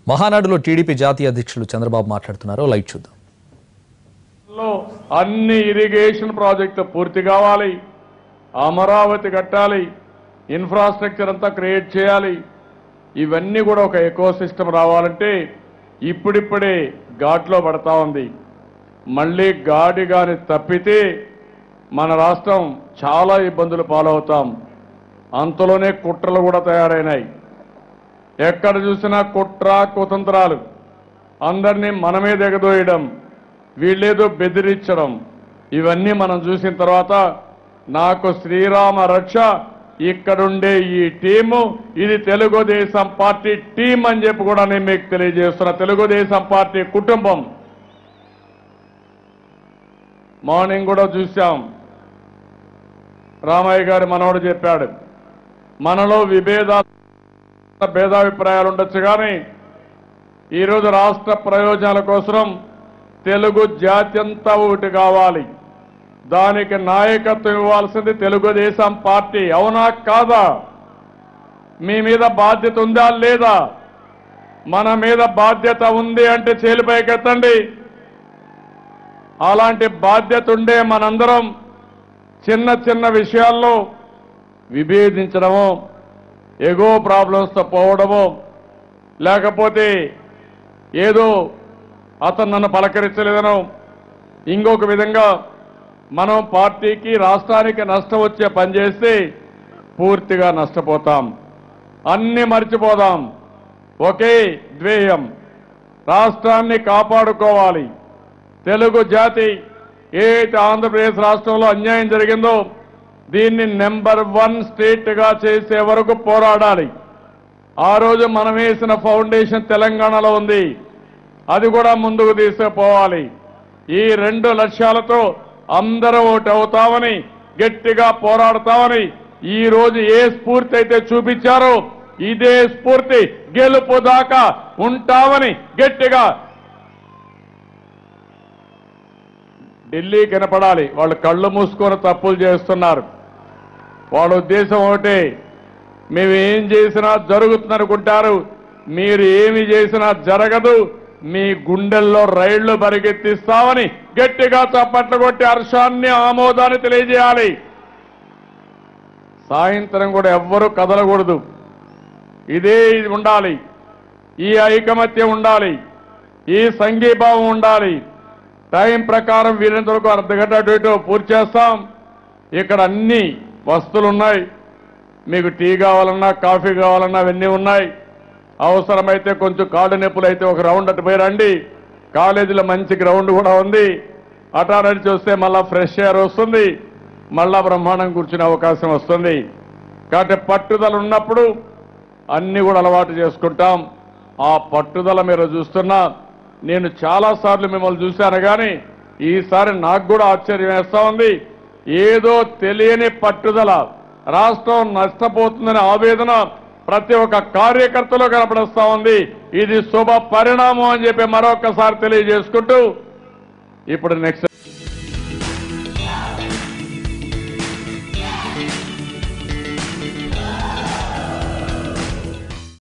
మహానాడులో టీడీపీ జాతీయ అధ్యక్షులు చంద్రబాబు మాట్లాడుతున్నారు లైవ్ చూద్దాం లో అన్ని ఇరిగేషన్ ప్రాజెక్టులు పూర్తి కావాలి అమరావతి కట్టాలి ఇన్ఫ్రాస్ట్రక్చర్ అంతా క్రియేట్ చేయాలి ఇవన్నీ కూడా ఒక ఎకో సిస్టమ్ రావాలంటే ఇప్పుడిప్పుడే ఘాట్లో పడతా ఉంది మళ్ళీ గాడి గాని తప్పితే మన రాష్ట్రం చాలా ఇబ్బందులు పాలవుతాం అంతలోనే కుట్రలు కూడా తయారైనాయి ఎక్కడ చూసినా కుట్ర కుతంత్రాలు అందరినీ మనమే దిగదోయడం వీళ్ళేదో బెదిరించడం ఇవన్నీ మనం చూసిన తర్వాత నాకు శ్రీరామ రక్ష ఇక్కడుండే ఈ టీము ఇది తెలుగుదేశం పార్టీ టీం అని చెప్పి కూడా నేను మీకు తెలియజేస్తున్నా తెలుగుదేశం పార్టీ కుటుంబం మార్నింగ్ కూడా చూశాం రామయ్య గారి మనవడు చెప్పాడు మనలో విభేదాలు భేదాభిప్రాయాలు ఉండొచ్చు కానీ ఈరోజు రాష్ట్ర ప్రయోజనాల కోసం తెలుగు జాతి అంతా ఒకటి కావాలి దానికి నాయకత్వం ఇవ్వాల్సింది తెలుగుదేశం పార్టీ అవునా కాదా మీ మీద బాధ్యత ఉందా లేదా మన మీద బాధ్యత ఉంది అంటే చేలిపైకెత్తండి అలాంటి బాధ్యత ఉండే మనందరం చిన్న చిన్న విషయాల్లో విభేదించడము ఎగో ప్రాబ్లమ్స్తో పోవడము లేకపోతే ఏదో అతను నన్ను పలకరించలేదనో ఇంకొక విధంగా మనం పార్టీకి రాష్ట్రానికి నష్టం వచ్చే పని చేస్తే పూర్తిగా నష్టపోతాం అన్ని మర్చిపోదాం ఒకే ధ్యేయం రాష్ట్రాన్ని కాపాడుకోవాలి తెలుగు జాతి ఏదైతే ఆంధ్రప్రదేశ్ రాష్ట్రంలో అన్యాయం జరిగిందో దీన్ని నెంబర్ వన్ స్టేట్ గా చేసే వరకు పోరాడాలి ఆ రోజు మనం వేసిన ఫౌండేషన్ తెలంగాణలో ఉంది అది కూడా ముందుకు తీసుకుపోవాలి ఈ రెండు లక్ష్యాలతో అందరం ఒకటి అవుతామని గట్టిగా పోరాడతామని ఈ రోజు ఏ స్ఫూర్తి అయితే చూపించారో ఇదే స్ఫూర్తి గెలుపు దాకా ఉంటామని గట్టిగా ఢిల్లీ కనపడాలి వాళ్ళు కళ్ళు మూసుకొని తప్పులు చేస్తున్నారు వాళ్ళ ఉద్దేశం ఒకటే మేము ఏం చేసినా జరుగుతుందనుకుంటారు మీరు ఏమి చేసినా జరగదు మీ గుండెల్లో రైళ్లు పరిగెత్తిస్తామని గట్టిగా చప్పట్లు కొట్టి హర్షాన్ని ఆమోదాన్ని తెలియజేయాలి సాయంత్రం కూడా ఎవ్వరూ కదలకూడదు ఇదే ఇది ఉండాలి ఈ ఐకమత్యం ఉండాలి ఈ సంఘీభావం ఉండాలి టైం ప్రకారం వీలైనంత వరకు అర్ధ గంట అటు ఇటు పూర్తి చేస్తాం ఇక్కడ అన్ని వస్తువులు ఉన్నాయి మీకు టీ కావాలన్నా కాఫీ కావాలన్నా అవన్నీ ఉన్నాయి అవసరమైతే కొంచెం కాళ్ళు నొప్పులు అయితే ఒక రౌండ్ అటు పోయి రండి కాలేజీలో మంచి గ్రౌండ్ కూడా ఉంది అటా నడిచి వస్తే మళ్ళా ఫ్రెష్ ఎయిర్ వస్తుంది మళ్ళా బ్రహ్మాండం కూర్చునే అవకాశం వస్తుంది కాబట్టి పట్టుదల ఉన్నప్పుడు అన్ని కూడా అలవాటు చేసుకుంటాం ఆ పట్టుదల మీరు చూస్తున్నా నేను చాలాసార్లు మిమ్మల్ని చూశాను కానీ ఈసారి నాకు కూడా ఆశ్చర్యం వేస్తా ఉంది ఏదో తెలియని పట్టుదల రాష్ట్రం నష్టపోతుందనే ఆవేదన ప్రతి ఒక్క కార్యకర్తలో కనపడస్తా ఉంది ఇది శుభ పరిణామం అని చెప్పి మరొకసారి తెలియజేసుకుంటూ ఇప్పుడు నెక్స్ట్